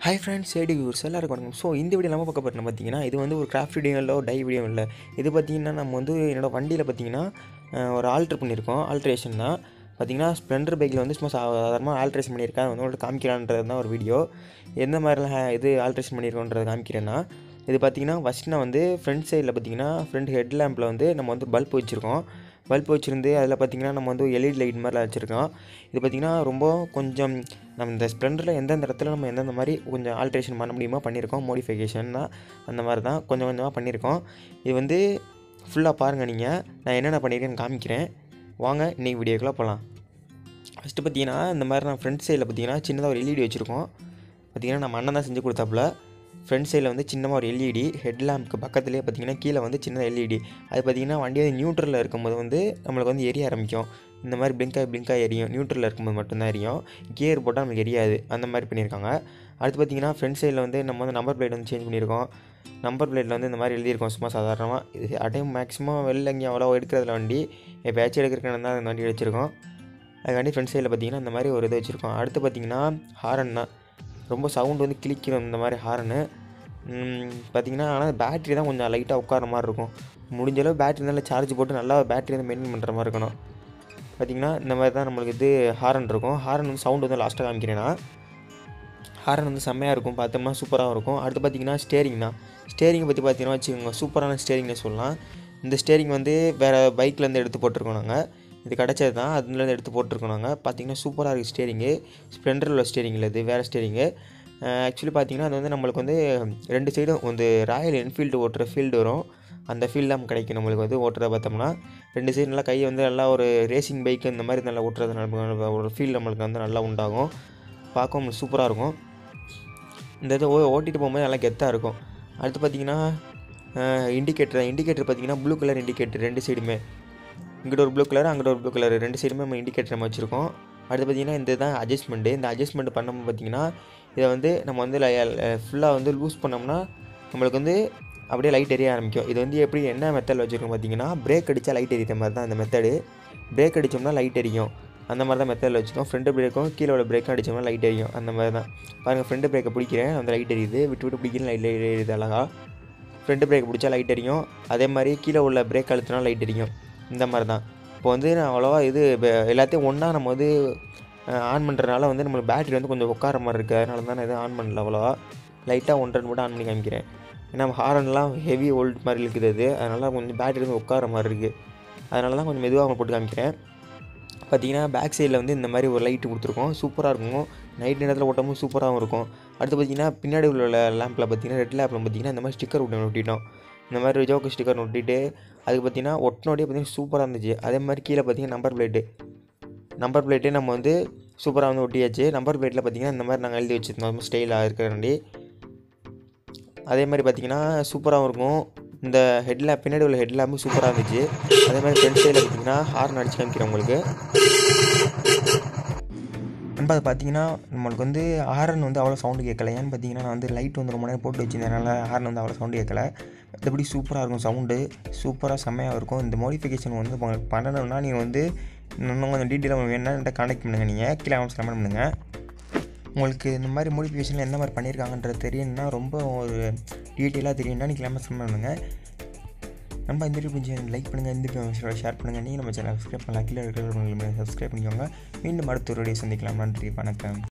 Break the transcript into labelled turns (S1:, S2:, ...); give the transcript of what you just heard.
S1: hi friends ஏடி viewers எல்லாருக்கும் வணக்கம் so இந்த வீடியோ நம்ம பார்க்க போகிறோம் பார்த்தீங்கன்னா இது வந்து ஒரு கிராஃப்ட் வீடியோ இல்லை டை வீடியோ இல்லை இது பார்த்தீங்கன்னா நம்ம வந்து என்னோடய வண்டியில் பார்த்தீங்கன்னா அஹ், ஒரு ஆல்ட்ரு பண்ணியிருக்கோம் ஆல்ட்ரேஷன் தான் பார்த்தீங்கன்னா ஸ்ப்ளெண்டர் பைக்கில் வந்து சும்மா சாதாரணமாக ஆல்ட்ரேஷன் பண்ணியிருக்கேன் வந்து உங்களுக்கு காமிக்கலான்றது தான் ஒரு வீடியோ எந்த மாதிரிலாம் ha- இது ஆல்ட்ரேஷன் பண்ணியிருக்கோன்றதை காமிக்கிறேன்னா இது பார்த்தீங்கன்னா ஃபஸ்ட் நான் வந்து ஃப்ரண்ட் சைடில் பார்த்தீங்கன்னா ஃப்ரண்ட் ஹெட் லேம்பில் வந்து நம்ம வந்து பல்ப் வச்சுருக்கோம் பல்ப் வச்சுருந்து அதில் பார்த்தீங்கன்னா நம்ம வந்து எல்இடி லைட் மாதிரிலாம் வச்சுருக்கோம் இது பார்த்திங்கன்னா ரொம்ப கொஞ்சம் நம்ம இந்த ஸ்ப்ளெண்டரில் எந்தெந்த இடத்துல நம்ம எந்தெந்த மாதிரி கொஞ்சம் ஆல்ட்ரேஷன் பண்ண முடியுமோ பண்ணியிருக்கோம் மோடிஃபிகேஷன் தான் அந்த மாதிரி தான் கொஞ்சம் கொஞ்சமாக பண்ணியிருக்கோம் இது வந்து ஃபுல்லாக பாருங்கள் நீங்கள் நான் என்னென்ன பண்ணியிருக்கேன்னு காமிக்கிறேன் வாங்க இன்றைக்கி வீடியோக்குள்ளே போகலாம் ஃபஸ்ட்டு பார்த்தீங்கன்னா இந்த மாதிரி நான் ஃப்ரண்ட் சைடில் பார்த்தீங்கன்னா சின்னதாக ஒரு எல்இடி வச்சுருக்கோம் பார்த்தீங்கன்னா நம்ம அண்ணன் தான் செஞ்சு கொடுத்தாப்புல ஃப்ரண்ட் சைடில் வந்து சின்னமாக ஒரு எல்இடி ஹெட் லேம்ப்க்கு பக்கத்துலேயே பார்த்தீங்கன்னா கீழே வந்து சின்ன எல்இடி அது பார்த்தீங்கன்னா வண்டி வந்து நியூட்ரலில் இருக்கும்போது வந்து நம்மளுக்கு வந்து எரிய ஆரம்பிக்கும் இந்த மாதிரி பிளிங்காக பிளிங்காக எரியும் நியூட்ரலில் இருக்கும்போது மட்டும்தான் எரியும் கியர் போட்டால் நமக்கு எரியாது அந்த மாதிரி பண்ணியிருக்காங்க அடுத்து பார்த்தீங்கன்னா ஃப்ரண்ட் சைடில் வந்து நம்ம வந்து நம்பர் பிளேட் வந்து சேஞ்ச் பண்ணியிருக்கோம் நம்பர் பிளேட்டில் வந்து இந்த மாதிரி எழுதியிருக்கோம் சும்மா சாதாரணமாக இது அடையும் மேக்ஸிமம் வெளில எங்கேயும் அவ்வளோ எடுக்கிறதுல வண்டி எப்போயாச்சும் எடுக்கிறதுக்கு தான் இந்த வண்டி வச்சுருக்கோம் அதுக்காண்டி ஃப்ரண்ட் சைடில் பார்த்தீங்கன்னா இந்த மாதிரி ஒரு இது வச்சுருக்கோம் அடுத்து பார்த்தீங்கன்னா ஹாரன் தான் ரொம்ப சவுண்ட் வந்து கிளிக்கிறோம் இந்த மாதிரி ஹாரனு பார்த்தீங்கன்னா ஆனால் பேட்டரி தான் கொஞ்சம் லைட்டாக உட்கார மாதிரி இருக்கும் முடிஞ்ச அளவு பேட்டரி நல்லா சார்ஜ் போட்டு நல்லா பேட்டரி வந்து மெயின்டைன் பண்ணுற மாதிரி இருக்கணும் பார்த்தீங்கன்னா இந்த மாதிரி தான் நம்மளுக்கு இது ஹாரன் இருக்கும் ஹாரன் வந்து சவுண்ட் வந்து லாஸ்ட்டாக காமிக்கிறேன்னா ஹாரன் வந்து செம்மையாக இருக்கும் பார்த்தோம்னா சூப்பராக இருக்கும் அடுத்து பார்த்தீங்கன்னா ஸ்டேரிங் தான் ஸ்டேரிங்கை பற்றி பார்த்தீங்கன்னா வச்சுக்கோங்க சூப்பரான ஸ்டேரிங்னு சொல்லலாம் இந்த ஸ்டேரிங் வந்து வேறு பைக்லேருந்து எடுத்து போட்டிருக்கோம் நாங்கள் இது கிடச்சது தான் அதுலேருந்து எடுத்து போட்டிருக்கோம் நாங்கள் பார்த்தீங்கன்னா சூப்பராக இருக்குது ஸ்டேரிங்கு ஸ்ப்ளெண்டர் உள்ள ஸ்டேரிங் இல்லை இது வேறு ஸ்டேரிங்கு ஆக்சுவலி பார்த்தீங்கன்னா அது வந்து நம்மளுக்கு வந்து ரெண்டு சைடும் வந்து ராயல் என்ஃபீல்டு ஓட்டுற ஃபீல்டு வரும் அந்த ஃபீல்டு தான் கிடைக்கும் நம்மளுக்கு வந்து ஓட்டுறத பார்த்தோம்னா ரெண்டு சைடு நல்லா கையை வந்து நல்லா ஒரு ரேசிங் பைக் இந்த மாதிரி நல்லா ஓட்டுறது நம்ம ஒரு ஃபீல் நம்மளுக்கு வந்து நல்லா உண்டாகும் பார்க்கவும் சூப்பராக இருக்கும் இந்த இதை ஓ ஓட்டிட்டு போகும்போது நல்லா கெத்தாக இருக்கும் அடுத்து பார்த்தீங்கன்னா இண்டிகேட்டர் இண்டிகேட்டர் பார்த்தீங்கன்னா ப்ளூ கலர் இண்டிகேட்டர் ரெண்டு சைடுமே இங்கிட்ட ஒரு ப்ளூ கலர் அங்கிட்ட ஒரு ப்ளூ கலர் ரெண்டு சைடுமே நம்ம இண்டிகேட்டர் நம்ம வச்சுருக்கோம் அடுத்து பார்த்தீங்கன்னா இந்த தான் அட்ஜஸ்ட்மெண்ட்டு இந்த அட்ஜஸ்ட்மெண்ட் பண்ணும்போது பார்த்தீங்கன்னா இதை வந்து நம்ம வந்து ஃபுல்லாக வந்து லூஸ் பண்ணோம்னா நம்மளுக்கு வந்து அப்படியே லைட் எரிய ஆரம்பிக்கும் இது வந்து எப்படி என்ன மெத்தடில் வச்சுருக்கோம் பார்த்தீங்கன்னா பிரேக் அடித்தா லைட் எரியிற மாதிரி தான் இந்த மெத்தடு பிரேக் அடித்தோம்னா லைட் எரியும் அந்த மாதிரி தான் மெத்தடில் வச்சுக்கோம் ஃப்ரண்ட் பிரேக்கும் கீழே உள்ள பிரேக்கும் அடித்தோம்னா லைட் எரியும் அந்த மாதிரி தான் பாருங்கள் ஃப்ரண்ட் பிரேக்கை பிடிக்கிறேன் அந்த லைட் எரியுது விட்டு விட்டு பிடிக்கிறேன் லைட் எரியுது அழகா ஃப்ரண்ட் பிரேக் பிடிச்சா லைட் எரியும் அதே மாதிரி கீழே உள்ள பிரேக் அழுத்தினா லைட் எரியும் இந்த மாதிரி தான் இப்போ வந்து நான் அவ்வளோவா இது இப்ப எல்லாத்தையும் ஒன்றா நம்ம வந்து ஆன் பண்ணுறதுனால வந்து நம்மளுக்கு பேட்டரி வந்து கொஞ்சம் உட்கார மாதிரி இருக்குது அதனால தான் நான் எதுவும் ஆன் பண்ணல அவ்வளோவா லைட்டாக ஒன்றரை மட்டும் ஆன் பண்ணி காமிக்கிறேன் ஏன்னா ஹாரன்லாம் ஹெவி ஓல்ட் மாதிரி இருக்குது அது அதனால கொஞ்சம் பேட்டரி வந்து உட்கார மாதிரி இருக்குது அதனால தான் கொஞ்சம் மெதுவாக போட்டு காமிக்கிறேன் பார்த்தீங்கன்னா பேக் சைடில் வந்து இந்த மாதிரி ஒரு லைட்டு கொடுத்துருக்கோம் சூப்பராக இருக்கும் நைட் நேரத்தில் ஓட்டமும் சூப்பராகவும் இருக்கும் அடுத்து பார்த்தீங்கன்னா பின்னாடி உள்ள லேம்பில் பார்த்தீங்கன்னா ரெட் லேம்பில் பார்த்தீங்கன்னா இந்த மாதிரி ஸ்டிக்கர் ஒட்டி ஒட்டிட்டோம் இந்த மாதிரி ஜோக்கு ஸ்டிக்கர் ஒட்டிட்டு அதுக்கு பார்த்தீங்கன்னா ஒட்டினோடே பார்த்தீங்கன்னா சூப்பராக இருந்துச்சு அதே மாதிரி கீழே பார்த்தீங்கன்னா நம்பர் பிளேட்டு நம்பர் பிளேட்டே நம்ம வந்து சூப்பராக வந்து ஒட்டியாச்சு நம்பர் பிளேட்டில் பார்த்தீங்கன்னா இந்த மாதிரி நாங்கள் எழுதி வச்சுருந்தோம் ஸ்டைலாக இருக்கிறாண்டி அதே மாதிரி பார்த்தீங்கன்னா சூப்பராகவும் இருக்கும் இந்த ஹெட் லேம்ப் பின்னாடி உள்ள ஹெட் லேம்பு சூப்பராக இருந்துச்சு அதே மாதிரி ஃப்ரண்ட் சைடில் பார்த்தீங்கன்னா ஹார்ன் அடிச்சு காமிக்கிறேன் உங்களுக்கு நண்பா அது பார்த்தீங்கன்னா நம்மளுக்கு வந்து ஹாரன் வந்து அவ்வளோ சவுண்டு கேட்கல ஏன்னு பார்த்தீங்கன்னா நான் வந்து லைட் வந்து ரொம்ப நேரம் போட்டு வச்சிருந்ததுனால ஹாரன் வந்து அவ்வளோ சவுண்டு கேட்கல மற்றபடி சூப்பராக இருக்கும் சவுண்டு சூப்பராக செம்மையாக இருக்கும் இந்த மாடிஃபிகேஷன் வந்து உங்களுக்கு பண்ணணும்னா நீங்கள் வந்து இன்னும் கொஞ்சம் டீட்டெயிலாக வேணும்னா கான்டாக்ட் பண்ணுங்கள் நீங்கள் கீழே அவன் கமெண்ட் பண்ணுங்கள் உங்களுக்கு இந்த மாதிரி மோடிஃபிகேஷனில் எந்த மாதிரி பண்ணியிருக்காங்கன்றது தெரியணும்னா ரொம்ப ஒரு டீட்டெயிலாக தெரியும்னா நீங்கள் கிளாமஸ் பண்ணுங்கள் நம்ம இந்த வீடியோ கொஞ்சம் லைக் பண்ணுங்கள் இந்த வீடியோ ஷேர் பண்ணுங்கள் நீங்கள் நம்ம சேனல் சப்ஸ்கிரைப் பண்ணலாம் கீழே இருக்கிற சப்ஸ்கிரைப் பண்ணிக்கோங்க மீண்டும் அடுத்த ஒரு வீடியோ சந்திக்கலாம் நன்றி வணக்கம்